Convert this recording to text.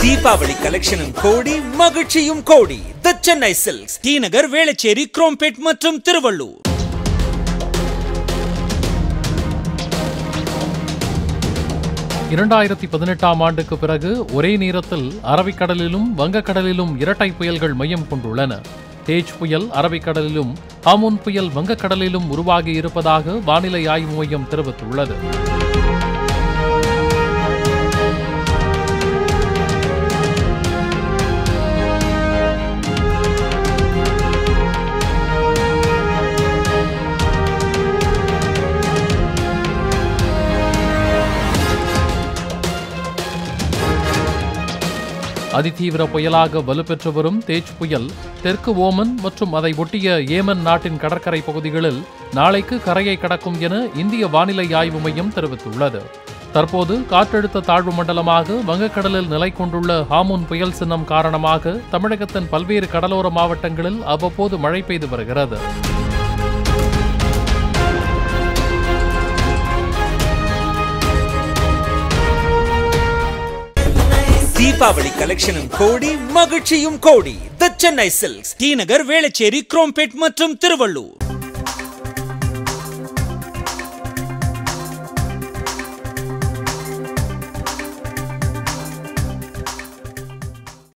தீபாவளி கலெக்ஷனும் கோடி மகிழ்ச்சியும் கோடி the Chennai silks T Nagar Velachery Chromepet மற்றும் திருவள்ளூர் இரண்டாயிரத்தி பதினெட்டாம் ஆண்டுக்கு பிறகு ஒரே நேரத்தில் அரபிக்கடலிலும் வங்கக்கடலிலும் இரட்டை புயல்கள் மையம் கொண்டுள்ளன தேஜ் புயல் அரபிக்கடலிலும் ஹாமூன் புயல் வங்கக்கடலிலும் உருவாகி இருப்பதாக வானிலை ஆய்வு மையம் தெரிவித்துள்ளது அதிதீவிர புயலாக வலுப்பெற்று வரும் தேஜ் புயல் தெற்கு ஓமன் மற்றும் அதை ஒட்டிய ஏமன் நாட்டின் கடற்கரை பகுதிகளில் நாளைக்கு கரையை கடக்கும் என இந்திய வானிலை ஆய்வு மையம் தெரிவித்துள்ளது தற்போது காற்றழுத்த தாழ்வு மண்டலமாக வங்கக்கடலில் நிலை கொண்டுள்ள ஹாமூன் புயல் சின்னம் காரணமாக தமிழகத்தின் பல்வேறு கடலோர மாவட்டங்களில் அவ்வப்போது மழை பெய்து வருகிறது தீபாவளி கலெக்ஷனும் கோடி மகிழ்ச்சியும் கோடி the Chennai silks T Nagar Velachery Chromepet மற்றும் திருவள்ளூர்